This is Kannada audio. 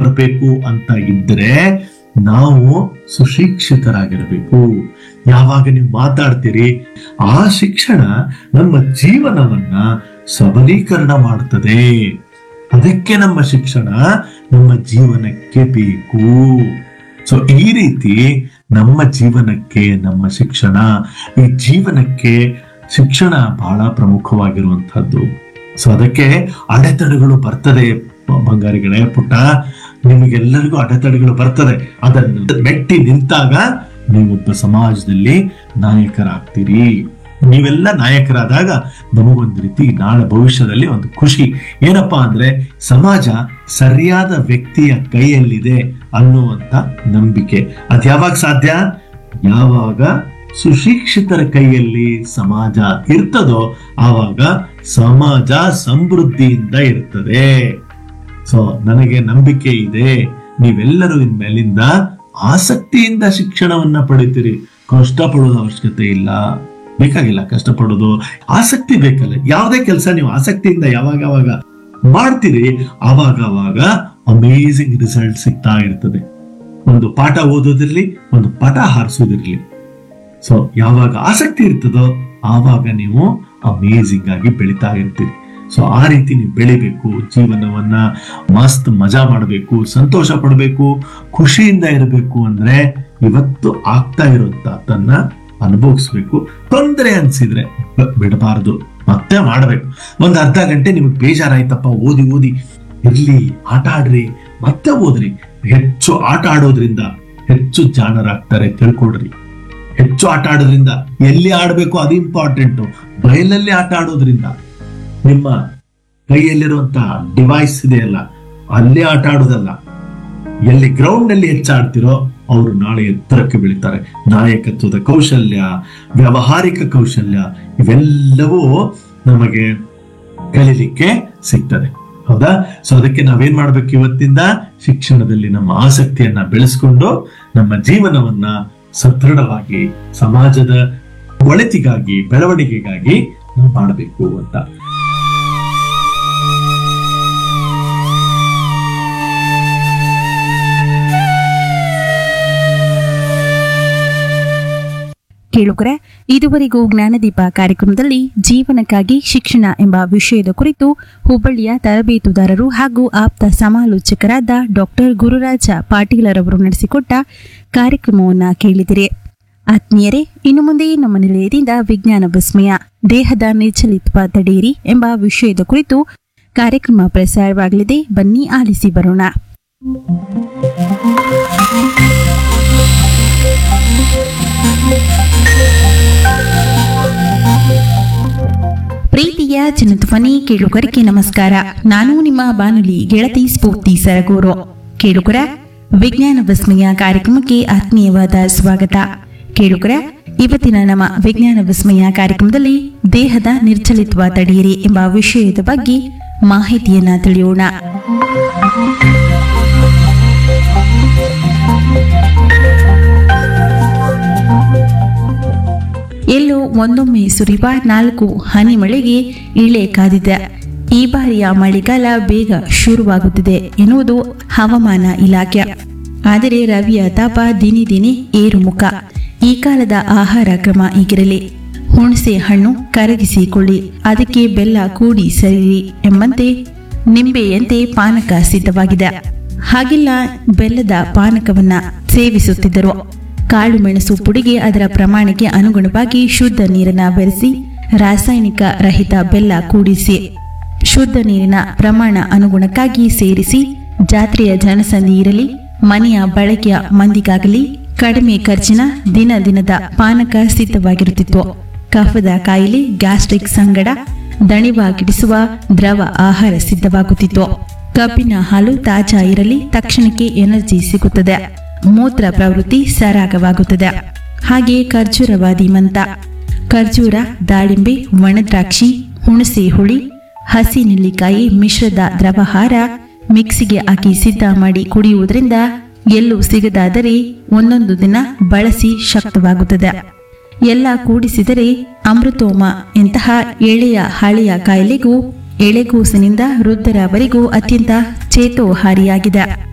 ಬರಬೇಕು ಅಂತ ಇದ್ರೆ ನಾವು ಸುಶಿಕ್ಷಿತರಾಗಿರಬೇಕು ಯಾವಾಗ ನೀವು ಮಾತಾಡ್ತೀರಿ ಆ ಶಿಕ್ಷಣ ನಮ್ಮ ಜೀವನವನ್ನ ಸಬಲೀಕರಣ ಮಾಡ್ತದೆ ಅದಕ್ಕೆ ನಮ್ಮ ಶಿಕ್ಷಣ ನಮ್ಮ ಜೀವನಕ್ಕೆ ಬೇಕು ಸೊ ಈ ರೀತಿ ನಮ್ಮ ಜೀವನಕ್ಕೆ ನಮ್ಮ ಶಿಕ್ಷಣ ಈ ಜೀವನಕ್ಕೆ ಶಿಕ್ಷಣ ಬಹಳ ಪ್ರಮುಖವಾಗಿರುವಂತಹದ್ದು ಸೊ ಅದಕ್ಕೆ ಅಡೆತಡೆಗಳು ಬರ್ತದೆ ಬ- ಬಂಗಾರಿಗಳೇ ಪುಟ್ಟ ನಿಮಗೆಲ್ಲರಿಗೂ ಅಡೆತಡೆಗಳು ಬರ್ತದೆ ಅದನ್ನು ಮೆಟ್ಟಿ ನಿಂತಾಗ ನೀವೊಬ್ಬ ಸಮಾಜದಲ್ಲಿ ನಾಯಕರಾಗ್ತೀರಿ ನೀವೆಲ್ಲ ನಾಯಕರಾದಾಗ ನಮಗೊಂದು ರೀತಿ ನಾಳೆ ಭವಿಷ್ಯದಲ್ಲಿ ಒಂದು ಖುಷಿ ಏನಪ್ಪಾ ಅಂದ್ರೆ ಸಮಾಜ ಸರಿಯಾದ ವ್ಯಕ್ತಿಯ ಕೈಯಲ್ಲಿದೆ ಅನ್ನುವಂತ ನಂಬಿಕೆ ಅದ್ ಯಾವಾಗ ಸಾಧ್ಯ ಯಾವಾಗ ಸುಶಿಕ್ಷಿತರ ಕೈಯಲ್ಲಿ ಸಮಾಜ ಇರ್ತದೋ ಆವಾಗ ಸಮಾಜ ಸಮೃದ್ಧಿಯಿಂದ ಇರ್ತದೆ ಸೊ ನನಗೆ ನಂಬಿಕೆ ಇದೆ ನೀವೆಲ್ಲರೂ ಇನ್ಮೇಲಿಂದ ಆಸಕ್ತಿಯಿಂದ ಶಿಕ್ಷಣವನ್ನ ಪಡಿತೀರಿ ಕಷ್ಟಪಡೋದು ಅವಶ್ಯಕತೆ ಇಲ್ಲ ಬೇಕಾಗಿಲ್ಲ ಕಷ್ಟಪಡೋದು ಆಸಕ್ತಿ ಬೇಕಲ್ಲ ಯಾವುದೇ ಕೆಲಸ ನೀವು ಆಸಕ್ತಿಯಿಂದ ಯಾವಾಗ ಯಾವಾಗ ಮಾಡ್ತೀರಿ ಆವಾಗ ಆವಾಗ ಅಮೇಸಿಂಗ್ ರಿಸಲ್ಟ್ ಸಿಗ್ತಾ ಇರ್ತದೆ ಒಂದು ಪಾಠ ಓದೋದಿರ್ಲಿ ಒಂದು ಪಟ ಹಾರಿಸೋದಿರ್ಲಿ ಸೊ ಯಾವಾಗ ಆಸಕ್ತಿ ಇರ್ತದೋ ಆವಾಗ ನೀವು ಅಮೇಸಿಂಗ್ ಆಗಿ ಬೆಳಿತಾ ಇರ್ತೀರಿ ಸೊ ಆ ರೀತಿ ನೀವು ಬೆಳಿಬೇಕು ಜೀವನವನ್ನ ಮಸ್ತ್ ಮಜಾ ಮಾಡಬೇಕು ಸಂತೋಷ ಪಡಬೇಕು ಖುಷಿಯಿಂದ ಇರಬೇಕು ಅಂದ್ರೆ ಇವತ್ತು ಆಗ್ತಾ ಇರುವಂತ ತನ್ನ ಅನುಭವಿಸ್ಬೇಕು ತೊಂದರೆ ಅನ್ಸಿದ್ರೆ ಬ- ಬಿಡಬಾರದು ಮತ್ತೆ ಮಾಡಬೇಕು ಒಂದ್ ಅರ್ಧ ಗಂಟೆ ನಿಮಗೆ ಬೇಜಾರಾಯ್ತಪ್ಪ ಓದಿ ಓದಿ ಇರ್ಲಿ ಆಟ ಆಡ್ರಿ ಮತ್ತೆ ಓದ್ರಿ ಹೆಚ್ಚು ಆಟ ಆಡೋದ್ರಿಂದ ಹೆಚ್ಚು ಜಾಣರಾಗ್ತಾರೆ ತಿಳ್ಕೊಡ್ರಿ ಹೆಚ್ಚು ಆಟ ಆಡೋದ್ರಿಂದ ಎಲ್ಲಿ ಆಡಬೇಕು ಅದು ಇಂಪಾರ್ಟೆಂಟ್ ಬಯಲಲ್ಲಿ ಆಟ ಆಡೋದ್ರಿಂದ ನಿಮ್ಮ ಕೈಯಲ್ಲಿರುವಂತಹ ಡಿವೈಸ್ ಇದೆಯಲ್ಲ ಅಲ್ಲೇ ಆಟ ಆಡೋದಲ್ಲ ಎಲ್ಲಿ ಗ್ರೌಂಡ್ ನಲ್ಲಿ ಹೆಚ್ಚಾಡ್ತಿರೋ ಅವರು ನಾಳೆ ಎತ್ತರಕ್ಕೆ ಬೆಳಿತಾರೆ ನಾಯಕತ್ವದ ಕೌಶಲ್ಯ ವ್ಯಾವಹಾರಿಕ ಕೌಶಲ್ಯ ಇವೆಲ್ಲವೂ ನಮಗೆ ಕಲೀಲಿಕ್ಕೆ ಸಿಗ್ತದೆ ಹೌದಾ ಸೊ ಅದಕ್ಕೆ ನಾವೇನ್ ಮಾಡ್ಬೇಕು ಇವತ್ತಿಂದ ಶಿಕ್ಷಣದಲ್ಲಿ ನಮ್ಮ ಆಸಕ್ತಿಯನ್ನ ಬೆಳೆಸ್ಕೊಂಡು ನಮ್ಮ ಜೀವನವನ್ನ ಸದೃಢವಾಗಿ ಸಮಾಜದ ಒಳಿತಿಗಾಗಿ ಬೆಳವಣಿಗೆಗಾಗಿ ನಾವು ಮಾಡಬೇಕು ಅಂತ ಕೇಳುಗರೆ ಇದುವರೆಗೂ ಜ್ಞಾನದೀಪ ಕಾರ್ಯಕ್ರಮದಲ್ಲಿ ಜೀವನಕ್ಕಾಗಿ ಶಿಕ್ಷಣ ಎಂಬ ವಿಷಯದ ಕುರಿತು ಹುಬ್ಬಳ್ಳಿಯ ತರಬೇತುದಾರರು ಹಾಗೂ ಆಪ್ತ ಸಮಾಲೋಚಕರಾದ ಡಾಕ್ಟರ್ ಗುರುರಾಜ ಪಾಟೀಲರವರು ನಡೆಸಿಕೊಟ್ಟ ಕಾರ್ಯಕ್ರಮವನ್ನ ಕೇಳಿದಿರಿ ಆತ್ಮೀಯರೇ ಇನ್ನು ಮುಂದೆ ನಮ್ಮ ನಿಲಯದಿಂದ ವಿಜ್ಞಾನ ವಿಸ್ಮಯ ದೇಹದ ನಿರ್ಚಲಿತ್ವ ತಡೆಯಿರಿ ಎಂಬ ವಿಷಯದ ಕುರಿತು ಕಾರ್ಯಕ್ರಮ ಪ್ರಸಾರವಾಗಲಿದೆ ಬನ್ನಿ ಆಲಿಸಿ ಬರೋಣ ಪ್ರೀತಿಯ ಜನಧ್ವನಿ ಕೇಳುಗರಿಗೆ ನಮಸ್ಕಾರ ನಾನು ನಿಮ್ಮ ಬಾನುಲಿ ಗೆಳತಿ ಸ್ಫೂರ್ತಿ ಸರಗೂರು ಕೇಳುಗರ ವಿಜ್ಞಾನ ವಿಸ್ಮಯ ಕಾರ್ಯಕ್ರಮಕ್ಕೆ ಆತ್ಮೀಯವಾದ ಸ್ವಾಗತ ಕೇಳುಗರ ಇವತ್ತಿನ ನಮ್ಮ ವಿಜ್ಞಾನ ವಿಸ್ಮಯ ಕಾರ್ಯಕ್ರಮದಲ್ಲಿ ದೇಹದ ನಿರ್ಚಲಿತ್ವ ತಡೆಯಿರಿ ಎಂಬ ವಿಷಯದ ಬಗ್ಗೆ ಮಾಹಿತಿಯನ್ನ ತಿಳಿಯೋಣ ಎಲ್ಲೋ ಒಂದೊಮ್ಮೆ ಸುರಿವ ನಾಲ್ಕು ಹನಿ ಮಳೆಗೆ ಇಳೆ ಕಾದಿದೆ ಈ ಬಾರಿಯ ಮಳೆಗಾಲ ಬೇಗ ಶುರುವಾಗುತ್ತಿದೆ ಎನ್ನುವುದು ಹವಾಮಾನ ಇಲಾಖೆ ಆದರೆ ರವಿಯ ತಾಪ ದಿನೇ ದಿನೇ ಏರುಮುಖ ಈ ಕಾಲದ ಆಹಾರ ಕ್ರಮ ಹೀಗಿರಲಿ ಹುಣಸೆ ಹಣ್ಣು ಕರಗಿಸಿಕೊಳ್ಳಿ ಅದಕ್ಕೆ ಬೆಲ್ಲ ಕೂಡಿ ಸರಿರಿ ಎಂಬಂತೆ ನಿಂಬೆಯಂತೆ ಪಾನಕ ಸಿದ್ಧವಾಗಿದೆ ಹಾಗೆಲ್ಲ ಬೆಲ್ಲದ ಪಾನಕವನ್ನ ಸೇವಿಸುತ್ತಿದ್ದರು ಕಾಳು ಮೆಣಸು ಪುಡಿಗೆ ಅದರ ಪ್ರಮಾಣಕ್ಕೆ ಅನುಗುಣವಾಗಿ ಶುದ್ಧ ನೀರನ್ನ ಬೆರೆಸಿ ರಾಸಾಯನಿಕ ರಹಿತ ಬೆಲ್ಲ ಕೂಡಿಸಿ ಶುದ್ಧ ನೀರಿನ ಪ್ರಮಾಣ ಅನುಗುಣಕ್ಕಾಗಿ ಸೇರಿಸಿ ಜಾತ್ರೆಯ ಜನಸಂದಿ ಇರಲಿ ಮನೆಯ ಬಳಕೆಯ ಮಂದಿಗಾಗಲಿ ಕಡಿಮೆ ಖರ್ಚಿನ ದಿನ ದಿನದ ಪಾನಕ ಸಿದ್ಧವಾಗಿರುತ್ತಿತ್ತು ಕಫದ ಕಾಯಿಲೆ ಗ್ಯಾಸ್ಟ್ರಿಕ್ ಸಂಗಡ ದಣಿವಾಗಿಡಿಸುವ ದ್ರವ ಆಹಾರ ಸಿದ್ಧವಾಗುತ್ತಿತ್ತು ಕಬ್ಬಿನ ಹಾಲು ತಾಜಾ ಇರಲಿ ತಕ್ಷಣಕ್ಕೆ ಎನರ್ಜಿ ಸಿಗುತ್ತದೆ ಮೂತ್ರ ಪ್ರವೃತ್ತಿ ಸರಾಗವಾಗುತ್ತದೆ ಹಾಗೆಯೇ ಖರ್ಜೂರವಾದಿ ಮಂತ ಖರ್ಜೂರ ದಾಳಿಂಬೆ ಒಣದ್ರಾಕ್ಷಿ ಹುಣಸೆ ಹುಳಿ ಹಸಿ ನೆಲ್ಲಿಕಾಯಿ ಮಿಶ್ರದ ದ್ರವಹಾರ ಮಿಕ್ಸಿಗೆ ಹಾಕಿ ಸಿದ್ಧ ಮಾಡಿ ಕುಡಿಯುವುದರಿಂದ ಎಲ್ಲೂ ಸಿಗದಾದರೆ ಒಂದೊಂದು ದಿನ ಬಳಸಿ ಶಕ್ತವಾಗುತ್ತದೆ ಎಲ್ಲ ಕೂಡಿಸಿದರೆ ಅಮೃತೋಮ ಇಂತಹ ಎಳೆಯ ಹಳೆಯ ಕಾಯಿಲೆಗೂ ಎಳೆಗೂಸಿನಿಂದ ವೃದ್ಧರವರೆಗೂ ಅತ್ಯಂತ ಚೇತೋಹಾರಿಯಾಗಿದೆ